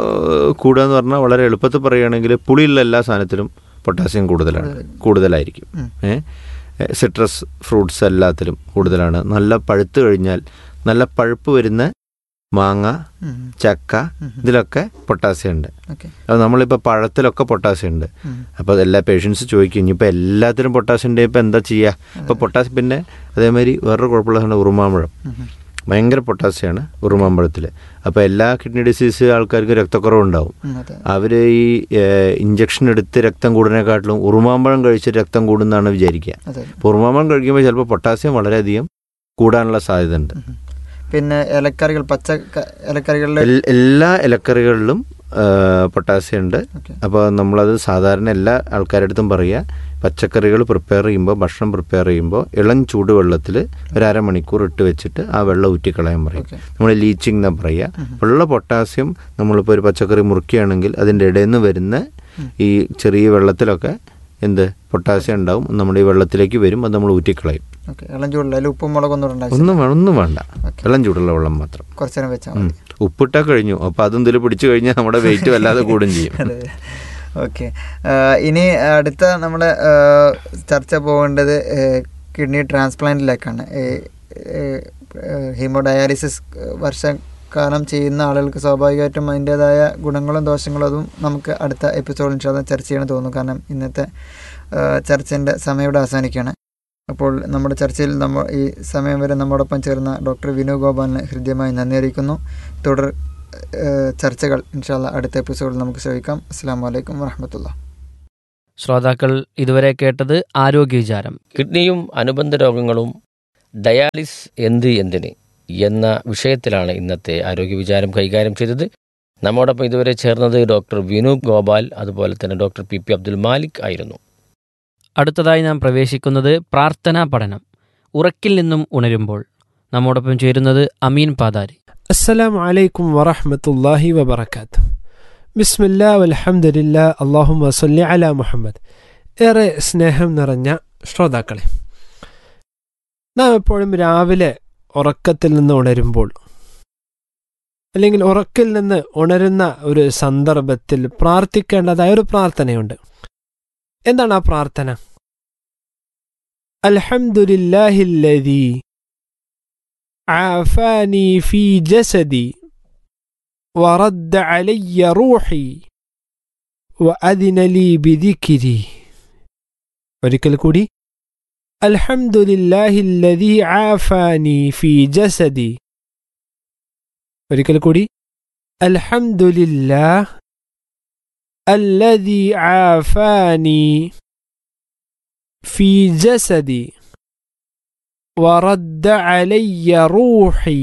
Speaker 4: ആ, കൂടുക എന്ന് പറഞ്ഞാൽ വളരെ എളുപ്പത്തിൽ പറയുകയാണെങ്കിൽ പുളിയുള്ള എല്ലാ സാധനത്തിലും പൊട്ടാസ്യം കൂടുതലാണ് കൂടുതലായിരിക്കും
Speaker 3: ഉം.
Speaker 4: ഏ സിട്രസ് ഫ്രൂട്ട്സ് എല്ലാത്തിലും കൂടുതലാണ് നല്ല പഴുത്ത് കഴിഞ്ഞാൽ നല്ല പഴുപ്പ് വരുന്ന മാങ്ങ
Speaker 3: ഉം.
Speaker 4: ചക്ക ഇതിലൊക്കെ പൊട്ടാസ്യം ഉണ്ട്
Speaker 3: ഓക്കെ
Speaker 4: അത് നമ്മളിപ്പോൾ പഴത്തിലൊക്കെ പൊട്ടാസ്യം ഉണ്ട്
Speaker 3: ഉം.
Speaker 4: അപ്പോൾ എല്ലാ പേഷ്യൻസ് ചോദിക്കും ഇനിയിപ്പോൾ എല്ലാത്തിനും പൊട്ടാസ്യം ഉണ്ടെങ്കിൽ ഇപ്പോൾ എന്താ ചെയ്യുക ഇപ്പോൾ പൊട്ടാസ്യം പിന്നെ അതേമാതിരി വേറൊരു കുഴപ്പമുള്ള സാധനം ഉറുമാമ്പഴം
Speaker 3: ഉം. ഉം.
Speaker 4: ഭയങ്കര പൊട്ടാസ്യമാണ് ഉറുമാമ്പഴത്തിൽ അപ്പോൾ എല്ലാ കിഡ്നി ഡിസീസ് ആൾക്കാർക്ക് രക്തക്കുറവുണ്ടാവും
Speaker 3: ഉം. അതെ
Speaker 4: അവർ ഈ ഇഞ്ചക്ഷൻ എടുത്ത് രക്തം കൂടുന്നതിനെക്കാട്ടിലും ഉറുമാമ്പഴം കഴിച്ച് രക്തം കൂടുന്നതാണ് വിചാരിക്കുക
Speaker 3: അതെ
Speaker 4: അപ്പോൾ ഉറുമാമ്പഴം കഴിക്കുമ്പോൾ ചിലപ്പോൾ പൊട്ടാസ്യം വളരെയധികം കൂടാനുള്ള സാധ്യത ഉണ്ട്
Speaker 3: ഉം. പിന്നെ ഇലക്കറികൾ പച്ച ക- ഇലക്കറികളിൽ
Speaker 4: എൽ- എല്ലാ ഇലക്കറികളിലും ആ, പൊട്ടാസ്യം ഉണ്ട്
Speaker 3: ഓക്കെ
Speaker 4: അപ്പോൾ നമ്മളത് സാധാരണ എല്ലാ ആൾക്കാരുടെ അടുത്തും പറയുക പച്ചക്കറികൾ പ്രിപ്പയർ ചെയ്യുമ്പോൾ ഭക്ഷണം പ്രിപ്പയർ ചെയ്യുമ്പോൾ ഇളം ചൂടുവെള്ളത്തിൽ ഒരു അരമണിക്കൂർ ഇട്ട് വെച്ചിട്ട് ആ വെള്ളം ഊറ്റിക്കളയാൻ പറയും
Speaker 3: ഓക്കെ
Speaker 4: നമ്മൾ ലീച്ചിങ് എന്നാ പറയുക ഉള്ള പൊട്ടാസ്യം നമ്മളിപ്പോൾ ഒരു പച്ചക്കറി മുറിക്കുകയാണെങ്കിൽ അതിൻ്റെ ഇടയിൽ നിന്ന് വരുന്ന ഈ ചെറിയ വെള്ളത്തിലൊക്കെ എന്ത് പൊട്ടാസ്യം ഉണ്ടാവും നമ്മുടെ ഈ വെള്ളത്തിലേക്ക് വരും അത് നമ്മൾ ഊറ്റിക്കളയും
Speaker 3: ഓക്കെ ഇളം ചൂടില്ല അതിൽ ഉപ്പും മുളകൊന്നും ഉണ്ടായി
Speaker 4: ഒന്നും വേ- ഒന്നും വേണ്ട
Speaker 3: ഓക്കെ.
Speaker 4: ഇളം ചൂടുള്ള വെള്ളം മാത്രം
Speaker 3: കുറച്ചു നേരം വെച്ചാൽ
Speaker 4: ഉം.
Speaker 3: മതി
Speaker 4: ഉപ്പിട്ടാ കഴിഞ്ഞു അപ്പോൾ അതും ഇതിൽ പിടിച്ചു കഴിഞ്ഞാൽ നമ്മുടെ വെയിറ്റ് വല്ലാതെ കൂടും ചെയ്യും
Speaker 3: അതെ ഓക്കെ ഇനി അടുത്ത നമ്മുടെ ആ, ചർച്ച പോകേണ്ടത് കിഡ്നി ട്രാൻസ്പ്ലാന്റിലേക്കാണ് ഹീമോഡയാലിസിസ് വർഷക്കാലം ചെയ്യുന്ന ആളുകൾക്ക് സ്വാഭാവികമായിട്ടും അതിൻ്റെതായ ഗുണങ്ങളും ദോഷങ്ങളും അതും നമുക്ക് അടുത്ത എപ്പിസോഡിൽ ഇൻഷാല്ല ചർച്ച ചെയ്യണം തോന്നുന്നു കാരണം ഇന്നത്തെ ചർച്ചൻ്റെ സമയം ഇവിടെ അവസാനിക്കുകയാണ് അപ്പോൾ നമ്മുടെ ചർച്ചയിൽ നമ്മൾ ഈ സമയം വരെ നമ്മോടൊപ്പം ചേർന്ന ഡോക്ടർ വിനു ഗോപാലിന് ഹൃദ്യമായി നന്ദി അറിയിക്കുന്നു തുടർ ഏഹ് ചർച്ചകൾ ഇൻഷാല്ല അടുത്ത എപ്പിസോഡിൽ നമുക്ക് ശ്രമിക്കാം അസ്സാം വലൈക്കും വാഹമത്തുള്ള
Speaker 2: ശ്രോതാക്കൾ ഇതുവരെ കേട്ടത് ആരോഗ്യ വിചാരം
Speaker 1: കിഡ്നിയും അനുബന്ധ രോഗങ്ങളും ഡയാലിസ് എന്ത് എന്തിന് എന്ന വിഷയത്തിലാണ് ഇന്നത്തെ ആരോഗ്യ വിചാരം കൈകാര്യം ചെയ്തത് നമ്മോടൊപ്പം ഇതുവരെ ചേർന്നത് ഡോക്ടർ വിനു ഗോപാൽ അതുപോലെ തന്നെ doctor P P Abdul Malik ആയിരുന്നു
Speaker 2: അടുത്തതായി നാം പ്രവേശിക്കുന്നത് പ്രാർത്ഥനാ പഠനം ഉറക്കിൽ നിന്നും ഉണരുമ്പോൾ നമ്മോടൊപ്പം ചേരുന്നത് അമീൻ പാതാരി
Speaker 5: السلام عليكم ورحمة الله وبركاته بسم الله والحمد لله اللهم صل على മുഹമ്മദ് ഏറെ സ്നേഹം നിറഞ്ഞ ശ്രോതാക്കളെ നാം എപ്പോഴും രാവിലെ ഉറക്കത്തിൽ നിന്ന് ഉണരുമ്പോൾ അല്ലെങ്കിൽ ഉറക്കിൽ നിന്ന് ഉണരുന്ന ഒരു സന്ദർഭത്തിൽ പ്രാർത്ഥിക്കേണ്ടതായ ഒരു പ്രാർത്ഥനയുണ്ട് എന്താണ് ആ പ്രാർത്ഥന അൽഹംദുലില്ലാഹില്ലദീ عافاني في جسدي ورد علي روحي وأذن لي بذكري ഒരിക്കൽ കൂടി الحمد لله الذي عافاني في جسدي ഒരിക്കൽ കൂടി الحمد لله الذي عافاني في جسدي ورد علي روحي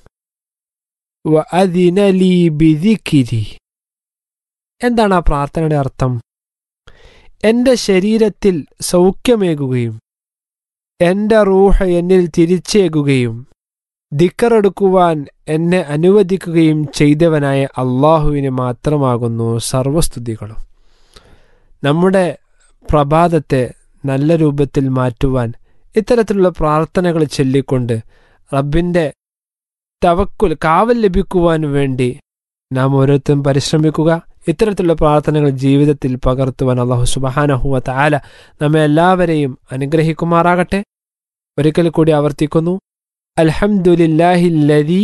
Speaker 5: وأذن لي بذكري എന്താണ് ആ പ്രാർത്ഥനയുടെ അർത്ഥം എൻ്റെ ശരീരത്തിൽ സൗഖ്യമേകുകയും എൻ്റെ റൂഹ എന്നിൽ തിരിച്ചേകുകയും ധിക്കറെടുക്കുവാൻ എന്നെ അനുവദിക്കുകയും ചെയ്തവനായ അള്ളാഹുവിന് മാത്രമാകുന്നു സർവസ്തുതികളും നമ്മുടെ പ്രഭാതത്തെ നല്ല രൂപത്തിൽ മാറ്റുവാൻ ഇത്തരത്തിലുള്ള പ്രാർത്ഥനകൾ ചൊല്ലിക്കൊണ്ട് റബ്ബിൻ്റെ തവക്കുൽ കാവൽ ലഭിക്കുവാൻ വേണ്ടി നാം ഓരോരുത്തരും പരിശ്രമിക്കുക ഇത്തരത്തിലുള്ള പ്രാർത്ഥനകൾ ജീവിതത്തിൽ പകർത്തുവാൻ അള്ളാഹു സുബഹാനഹുവ താല നമ്മെ എല്ലാവരെയും അനുഗ്രഹിക്കുമാറാകട്ടെ ഒരിക്കൽ കൂടി ആവർത്തിക്കുന്നു അൽഹംദുലില്ലാഹില്ലദീ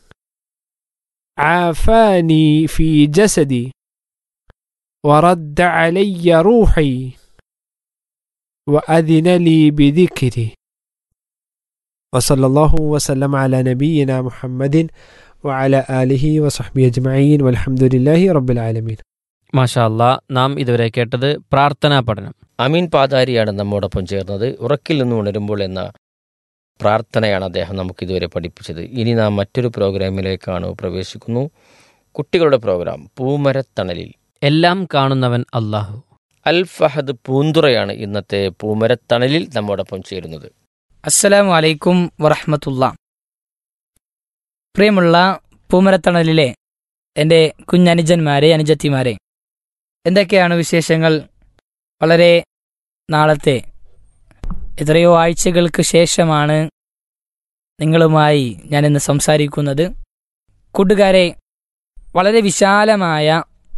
Speaker 5: ആഫാനി ഫീ ജസദി ورد علي روحي وأذن لي بذكري وصلى الله وسلم على نبينا محمد وعلى آله وصحبه أجمعين والحمد لله رب العالمين
Speaker 2: മാഷാ അല്ലാ നാം ഇതുവരെ കേട്ടത് പ്രാർത്ഥനാ പഠനം
Speaker 1: അമീൻ പാതാരിയാണ് നമ്മോടൊപ്പം ചേർന്നത് ഉറക്കിൽ നിന്ന് ഉണരുമ്പോൾ എന്ന പ്രാർത്ഥനയാണ് അദ്ദേഹം നമുക്കിതുവരെ പഠിപ്പിച്ചത് ഇനി നാം മറ്റൊരു പ്രോഗ്രാമിലേക്കാണ് പ്രവേശിക്കുന്നു കുട്ടികളുടെ പ്രോഗ്രാം പൂമരത്തണലിൽ
Speaker 2: എല്ലാം കാണുന്നവൻ അല്ലാഹു
Speaker 1: അൽ ഫഹദ് പൂന്തുറയാണ് ഇന്നത്തെ പൂമരത്തണലിൽ നമ്മോടൊപ്പം ചേരുന്നത്
Speaker 6: അസ്സലാമു അലൈക്കും വറഹമത്തുള്ള പ്രിയമുള്ള പൂമരത്തണലിലെ എൻ്റെ കുഞ്ഞനുജന്മാരെ അനുജത്തിമാരെ എന്തൊക്കെയാണ് വിശേഷങ്ങൾ വളരെ നാളത്തെ എത്രയോ ആഴ്ചകൾക്ക് ശേഷമാണ് നിങ്ങളുമായി ഞാനിന്ന് സംസാരിക്കുന്നത് കൂട്ടുകാരെ വളരെ വിശാലമായ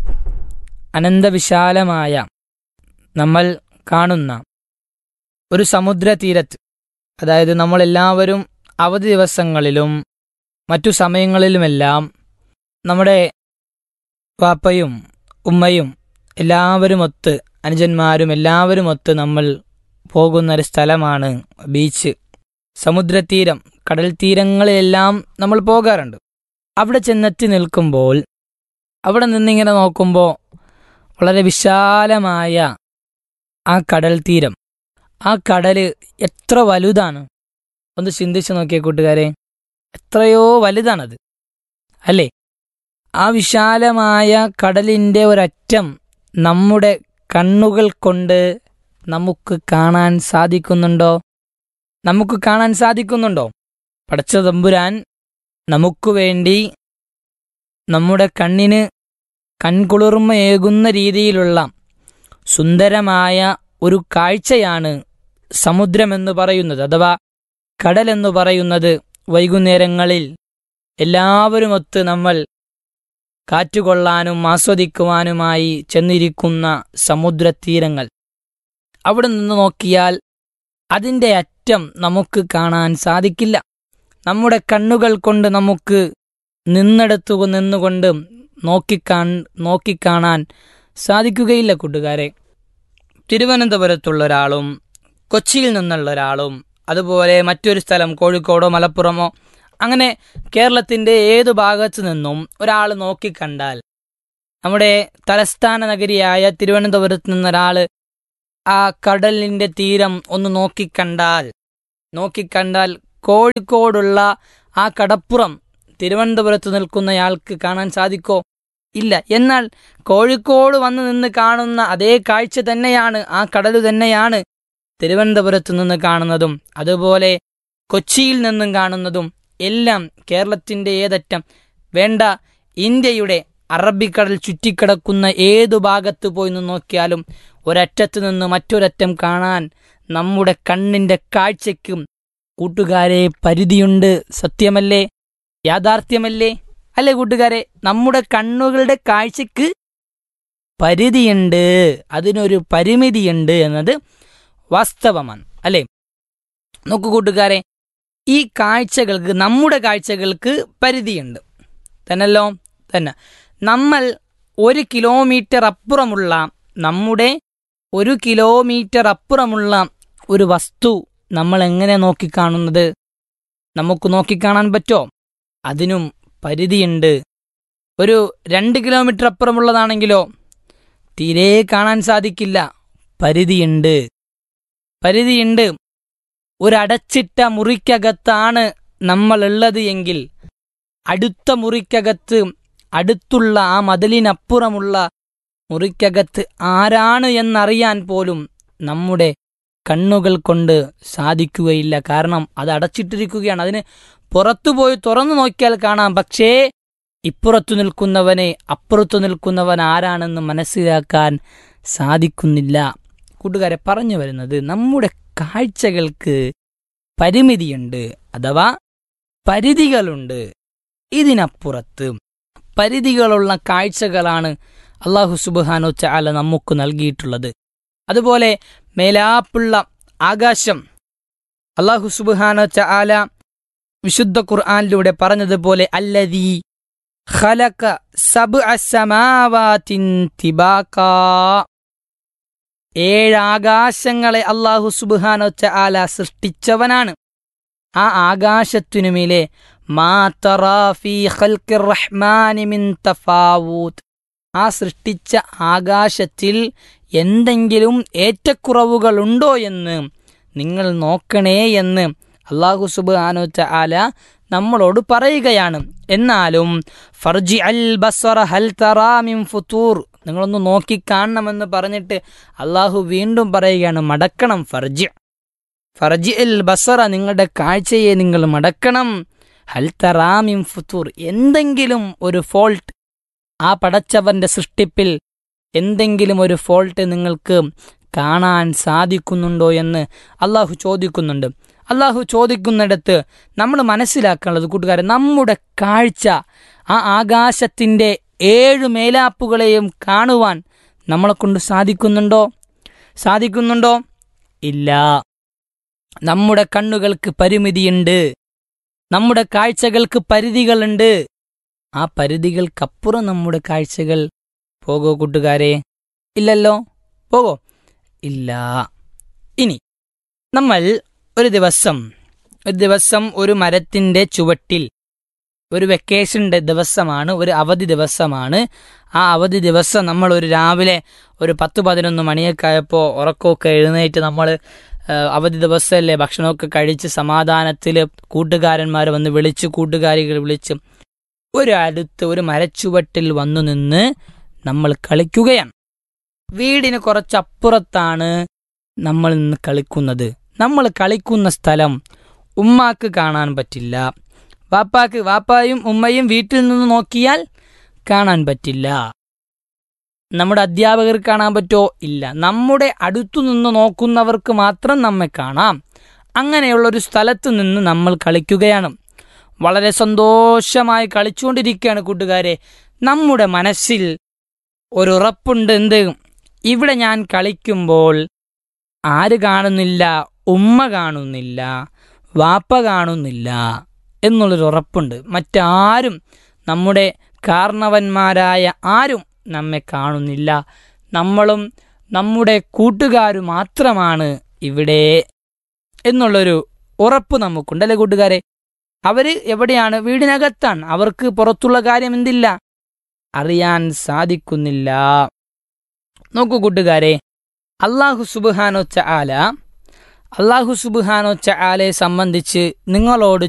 Speaker 6: അനന്തവിശാലമായ നമ്മൾ കാണുന്ന ഒരു സമുദ്രതീരത്ത് അതായത് നമ്മളെല്ലാവരും അവധി ദിവസങ്ങളിലും മറ്റു സമയങ്ങളിലുമെല്ലാം നമ്മുടെ വാപ്പയും ഉമ്മയും എല്ലാവരുമൊത്ത് അനുജന്മാരും എല്ലാവരുമൊത്ത് നമ്മൾ പോകുന്ന ഒരു സ്ഥലമാണ് ബീച്ച് സമുദ്രതീരം കടൽ തീരങ്ങളിലെല്ലാം നമ്മൾ പോകാറുണ്ട് അവിടെ ചെന്നെത്തി നിൽക്കുമ്പോൾ അവിടെ നിന്നിങ്ങനെ നോക്കുമ്പോൾ വളരെ വിശാലമായ ആ കടൽ തീരം ആ കടല് എത്ര വലുതാണ് ഒന്ന് ചിന്തിച്ചു നോക്കിയ കൂട്ടുകാരെ എത്രയോ വലുതാണത് അല്ലേ ആ വിശാലമായ കടലിൻ്റെ ഒരറ്റം നമ്മുടെ കണ്ണുകൾ കൊണ്ട് നമുക്ക് കാണാൻ സാധിക്കുന്നുണ്ടോ നമുക്ക് കാണാൻ സാധിക്കുന്നുണ്ടോ പടച്ച തമ്പുരാൻ നമുക്ക് വേണ്ടി നമ്മുടെ കണ്ണിന് കൺകുളിർമയേകുന്ന രീതിയിലുള്ള സുന്ദരമായ ഒരു കാഴ്ചയാണ് സമുദ്രമെന്ന് പറയുന്നത് അഥവാ കടലെന്ന് പറയുന്നത് വൈകുന്നേരങ്ങളിൽ എല്ലാവരുമൊത്ത് നമ്മൾ കാറ്റുകൊള്ളാനും ആസ്വദിക്കുവാനുമായി ചെന്നിരിക്കുന്ന സമുദ്രതീരങ്ങൾ അവിടെ നിന്ന് നോക്കിയാൽ അതിൻ്റെ അറ്റം നമുക്ക് കാണാൻ സാധിക്കില്ല നമ്മുടെ കണ്ണുകൾ കൊണ്ട് നമുക്ക് നിന്നെടുത്തു നിന്നുകൊണ്ട് നോക്കിക്കാൺ നോക്കിക്കാണാൻ സാധിക്കുകയില്ല കൂട്ടുകാരെ തിരുവനന്തപുരത്തുള്ള ഒരാളും കൊച്ചിയിൽ നിന്നുള്ള ഒരാളും അതുപോലെ മറ്റൊരു സ്ഥലം കോഴിക്കോടോ മലപ്പുറമോ അങ്ങനെ കേരളത്തിൻ്റെ ഏതു ഭാഗത്തു നിന്നും ഒരാൾ നോക്കിക്കണ്ടാൽ നമ്മുടെ തലസ്ഥാന നഗരിയായ തിരുവനന്തപുരത്ത് നിന്നൊരാൾ ആ കടലിന്റെ തീരം ഒന്ന് നോക്കിക്കണ്ടാൽ നോക്കിക്കണ്ടാൽ കോഴിക്കോടുള്ള ആ കടപ്പുറം തിരുവനന്തപുരത്ത് നിൽക്കുന്നയാൾക്ക് കാണാൻ സാധിക്കോ ഇല്ല എന്നാൽ കോഴിക്കോട് വന്ന് നിന്ന് കാണുന്ന അതേ കാഴ്ച തന്നെയാണ് ആ കടൽ തന്നെയാണ് തിരുവനന്തപുരത്ത് നിന്ന് കാണുന്നതും അതുപോലെ കൊച്ചിയിൽ നിന്നും കാണുന്നതും എല്ലാം കേരളത്തിന്റെ ഏതറ്റം വേണ്ട ഇന്ത്യയുടെ അറബിക്കടൽ ചുറ്റിക്കിടക്കുന്ന ഏതു ഭാഗത്ത് പോയി നിന്ന് നോക്കിയാലും ഒരറ്റത്ത് നിന്ന് മറ്റൊരറ്റം കാണാൻ നമ്മുടെ കണ്ണിന്റെ കാഴ്ചയ്ക്കും കൂട്ടുകാരെ പരിധിയുണ്ട് സത്യമല്ലേ യാഥാർത്ഥ്യമല്ലേ അല്ലേ കൂട്ടുകാരെ നമ്മുടെ കണ്ണുകളുടെ കാഴ്ചക്ക് പരിധിയുണ്ട് അതിനൊരു പരിമിതിയുണ്ട് എന്നത് വാസ്തവമാണ് അല്ലേ നോക്കൂ കൂട്ടുകാരെ ഈ കാഴ്ചകൾക്ക് നമ്മുടെ കാഴ്ചകൾക്ക് പരിധിയുണ്ട് തന്നല്ലോ തന്നെ നമ്മൾ ഒരു കിലോമീറ്റർ അപ്പുറമുള്ള നമ്മുടെ ഒരു കിലോമീറ്റർ അപ്പുറമുള്ള ഒരു വസ്തു നമ്മൾ എങ്ങനെ നോക്കിക്കാണുന്നത് നമുക്ക് നോക്കിക്കാണാൻ പറ്റോ അതിനും പരിധിയുണ്ട് ഒരു രണ്ട് കിലോമീറ്റർ അപ്പുറമുള്ളതാണെങ്കിലോ തീരെ കാണാൻ സാധിക്കില്ല പരിധിയുണ്ട് പരിധിയുണ്ട് ഒരടച്ചിട്ട മുറിക്കകത്താണ് നമ്മൾ ഉള്ളത് എങ്കിൽ അടുത്ത മുറിക്കകത്ത് അടുത്തുള്ള ആ മതിലിനപ്പുറമുള്ള മുറിക്കകത്ത് ആരാണ് എന്നറിയാൻ പോലും നമ്മുടെ കണ്ണുകൾ കൊണ്ട് സാധിക്കുകയില്ല കാരണം അത് അടച്ചിട്ടിരിക്കുകയാണ് അതിന് പുറത്തുപോയി തുറന്നു നോക്കിയാൽ കാണാം പക്ഷേ ഇപ്പുറത്തു നിൽക്കുന്നവനെ അപ്പുറത്തു നിൽക്കുന്നവൻ ആരാണെന്ന് മനസ്സിലാക്കാൻ സാധിക്കുന്നില്ല കൂട്ടുകാരെ പറഞ്ഞു വരുന്നത് നമ്മുടെ കാഴ്ചകൾക്ക് പരിമിതിയുണ്ട് അഥവാ പരിധികളുണ്ട് ഇതിനപ്പുറത്ത് പരിധികളുള്ള കാഴ്ചകളാണ് അള്ളാഹു സുബാനോ ചാല നമുക്ക് നൽകിയിട്ടുള്ളത് അതുപോലെ മേലാപ്പുള്ള ആകാശം അള്ളാഹു സുബാനോ ചാല വിശുദ്ധ ഖുർആാനിലൂടെ പറഞ്ഞതുപോലെ അല്ലതീ ഖലക സബ്അ സമാവാതിൻ തിബാകാ ഏഴ് ആകാശങ്ങളെ അള്ളാഹു സുബാനൊച്ച ആല സൃഷ്ടിച്ചവനാണ് ആ ആകാശത്തിനുമിലെ മാ തറാ ഫീ ഖൽഖിർ റഹ്മാനി മിൻ തഫാവൂത്ത് ആ സൃഷ്ടിച്ച ആകാശത്തിൽ എന്തെങ്കിലും ഏറ്റക്കുറവുകളുണ്ടോ എന്ന് നിങ്ങൾ നോക്കണേ എന്ന് അള്ളാഹു സുബാനോച്ച ആല നമ്മളോട് പറയുകയാണ് എന്നാലും ഫർജി അൽ ബസ്വറ ഹൽ തറാമിൻ ഫുത്തൂർ നിങ്ങളൊന്ന് നോക്കി കാണണമെന്ന് പറഞ്ഞിട്ട് അള്ളാഹു വീണ്ടും പറയുകയാണ് മടക്കണം ഫർജി ഫർജി അൽ ബസറ നിങ്ങളുടെ കാഴ്ചയെ നിങ്ങൾ മടക്കണം ഹൽ തറാമിൻ ഫുത്തൂർ എന്തെങ്കിലും ഒരു ഫോൾട്ട് ആ പടച്ചവന്റെ സൃഷ്ടിപ്പിൽ എന്തെങ്കിലും ഒരു ഫോൾട്ട് നിങ്ങൾക്ക് കാണാൻ സാധിക്കുന്നുണ്ടോ എന്ന് അള്ളാഹു ചോദിക്കുന്നുണ്ട് അള്ളാഹു ചോദിക്കുന്നിടത്ത് നമ്മൾ മനസ്സിലാക്കാനുള്ളത് കൂട്ടുകാരെ നമ്മുടെ കാഴ്ച ആ ആകാശത്തിൻ്റെ ഏഴ് മേലാപ്പുകളെയും കാണുവാൻ നമ്മളെ കൊണ്ട് സാധിക്കുന്നുണ്ടോ സാധിക്കുന്നുണ്ടോ ഇല്ല നമ്മുടെ കണ്ണുകൾക്ക് പരിമിതിയുണ്ട് നമ്മുടെ കാഴ്ചകൾക്ക് പരിധികളുണ്ട് ആ പരിധികൾക്കപ്പുറം നമ്മുടെ കാഴ്ചകൾ പോകോ കൂട്ടുകാരെ ഇല്ലല്ലോ പോകോ ഇല്ല ഇനി നമ്മൾ ഒരു ദിവസം ഒരു ദിവസം ഒരു മരത്തിന്റെ ചുവട്ടിൽ ഒരു വെക്കേഷൻ്റെ ദിവസമാണ് ഒരു അവധി ദിവസമാണ് ആ അവധി ദിവസം നമ്മൾ ഒരു രാവിലെ ഒരു പത്ത് പതിനൊന്ന് മണിയൊക്കെ ആയപ്പോൾ ഉറക്കമൊക്കെ എഴുന്നേറ്റ് നമ്മൾ അവധി ദിവസമല്ലേ ഭക്ഷണമൊക്കെ കഴിച്ച് സമാധാനത്തിൽ കൂട്ടുകാരന്മാർ വന്ന് വിളിച്ച് കൂട്ടുകാരികൾ വിളിച്ച് ഒരു അടുത്ത് ഒരു മരച്ചുവട്ടിൽ വന്നു നിന്ന് നമ്മൾ കളിക്കുകയാണ് വീടിന് കുറച്ചപ്പുറത്താണ് നമ്മൾ നിന്ന് കളിക്കുന്നത് നമ്മൾ കളിക്കുന്ന സ്ഥലം ഉമ്മാക്ക് കാണാൻ പറ്റില്ല വാപ്പാക്ക് വാപ്പായും ഉമ്മയും വീട്ടിൽ നിന്ന് നോക്കിയാൽ കാണാൻ പറ്റില്ല നമ്മുടെ അധ്യാപകർ കാണാൻ പറ്റോ ഇല്ല നമ്മുടെ അടുത്തു നിന്ന് നോക്കുന്നവർക്ക് മാത്രം നമ്മെ കാണാം അങ്ങനെയുള്ള ഒരു സ്ഥലത്ത് നിന്ന് നമ്മൾ കളിക്കുകയാണ് വളരെ സന്തോഷമായി കളിച്ചുകൊണ്ടിരിക്കുകയാണ് കൂട്ടുകാരെ നമ്മുടെ മനസ്സിൽ ഒരു ഉറപ്പുണ്ട് എന്ത് ഇവിടെ ഞാൻ കളിക്കുമ്പോൾ ആര് കാണുന്നില്ല ഉമ്മ കാണുന്നില്ല വാപ്പ കാണുന്നില്ല എന്നുള്ളൊരു ഉറപ്പുണ്ട് മറ്റാരും നമ്മുടെ കാരണവന്മാരായ ആരും നമ്മെ കാണുന്നില്ല നമ്മളും നമ്മുടെ കൂട്ടുകാരും മാത്രമാണ് ഇവിടെ എന്നുള്ളൊരു ഉറപ്പ് നമുക്കുണ്ട് അല്ലേ കൂട്ടുകാരെ അവര് എവിടെയാണ് വീടിനകത്താണ് അവർക്ക് പുറത്തുള്ള കാര്യം എന്തില്ല അറിയാൻ സാധിക്കുന്നില്ല നോക്കൂ കൂട്ടുകാരെ അള്ളാഹു സുബാനോ ച ആല അള്ളാഹു സുബാനോ ച ആലയെ സംബന്ധിച്ച് നിങ്ങളോട്